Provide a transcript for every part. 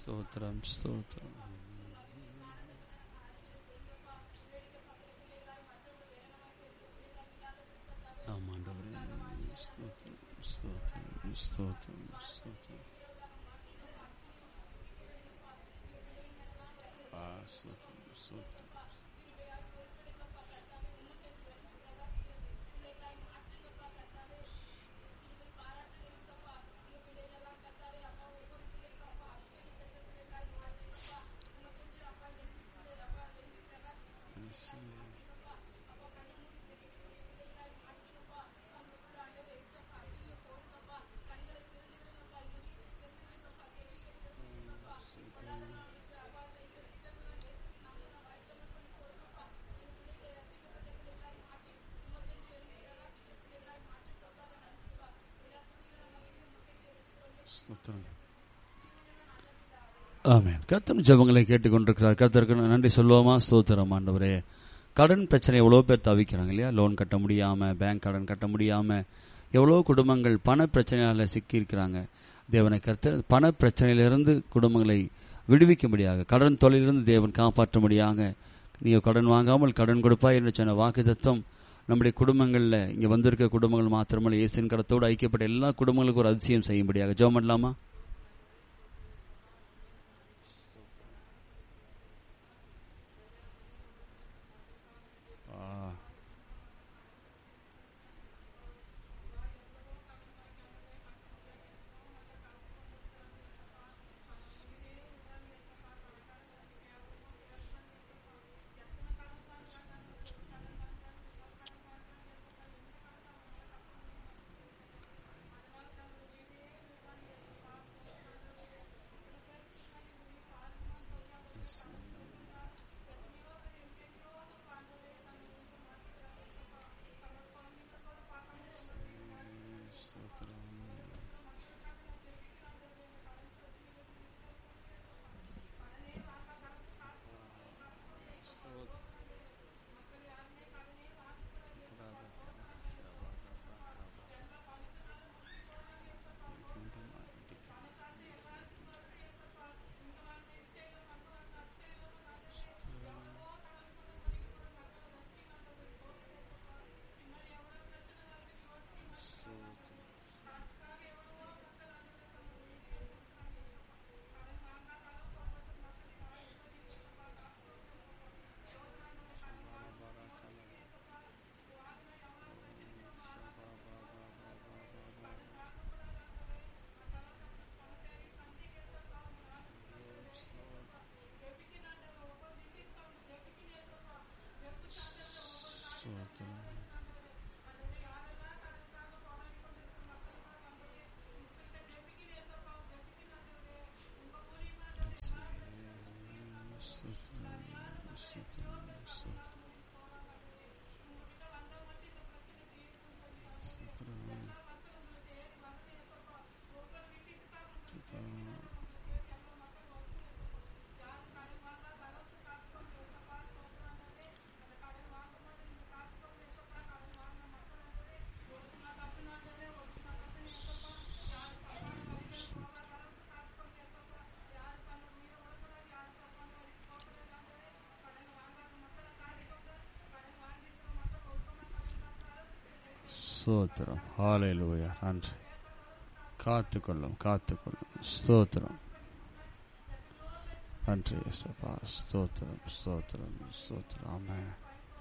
ஸ்தோத்திரம் ஸ்தோத்திரம் ஆமாண்டவரே ஸ்தோத்திரம் ஸ்தோத்திரம் ஸ்தோத்திரம் ஸ்தோத்திரம் ஆ ஸ்தோத்திரம் ஸ்தோத்திரம் ஸ்தோத்திரம் ஆமென் கர்த்தர் ஜெபங்களை கேட்டுக்கொண்டிருக்கிறார் கர்த்தருக்கு நன்றி சொல்லுவோமா ஸ்தோத்திரம் ஆண்டவரே கடன் பிரச்சனை எவ்வளோ பேர் தவிக்கிறாங்க இல்லையா லோன் கட்ட முடியாமல் பேங்க் கடன் கட்ட முடியாமல் எவ்வளோ குடும்பங்கள் பண பிரச்சனையால் சிக்கியிருக்கிறாங்க தேவனை கர்த்தர் பண பிரச்சனையிலிருந்து குடும்பங்களை விடுவிக்கும்படியாக கடன் தொழிலிருந்து தேவன் காப்பாற்றும்படியாக நீ கடன் வாங்காமல் கடன் கொடுப்பாய் என்று சொன்ன வாக்கு தத்துவம் நம்முடைய குடும்பங்களில் இங்கே வந்திருக்க குடும்பங்கள் மாத்திரமல்ல இயேசுவின் கரத்தோடு ஐக்கியப்பட்ட எல்லா குடும்பங்களுக்கும் ஒரு அதிசயம் செய்யும்படியாக ஜெபம் பண்ணலாமா ஆ ஸ்தோத்திரம் ஹalleluya நன்றி காத்துக்கொள்ளும் காத்துக்கொள்ளும் ஸ்தோத்திரம் நன்றி இயேசுப்பா ஸ்தோத்திரம் ஸ்தோத்திரம் ஸ்தோத்திரம் ஆமென்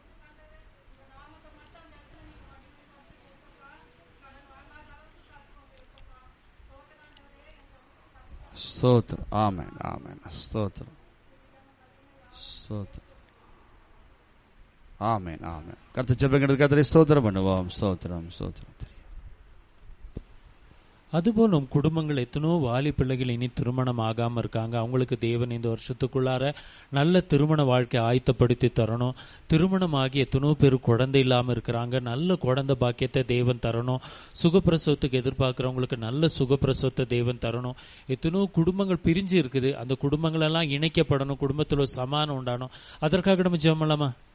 ஸ்தோத்திரம் ஆமென் ஆமென் ஸ்தோத்திரம் ஸ்தோத்திரம் ஆமென் ஆமென் கர்த்தர் ஜெபங்கிறது கர்த்தரை ஸ்தோத்திரம் பண்ணுவோம் ஸ்தோத்திரம் ஸ்தோத்திரம் அதுபோல் நம் குடும்பங்கள் எத்தனோ வாலி பிள்ளைகள் இனி திருமணம் ஆகாம இருக்காங்க அவங்களுக்கு தேவன் இந்த வருஷத்துக்குள்ளார நல்ல திருமண வாழ்க்கை ஆயத்தப்படுத்தி தரணும் திருமணம் ஆகி எத்தனோ பேர் குழந்தை இல்லாம இருக்கிறாங்க நல்ல குழந்தை பாக்கியத்தை தேவன் தரணும் சுகப்பிரசவத்துக்கு எதிர்பார்க்கிறவங்களுக்கு நல்ல சுகப்பிரசவத்தை தேவன் தரணும் எத்தனோ குடும்பங்கள் பிரிஞ்சு இருக்குது அந்த குடும்பங்கள் எல்லாம் இணைக்கப்படணும் குடும்பத்தில் ஒரு சமானம் உண்டானோம் அதற்காக நம்ம ஜெபம் பண்ணலாமா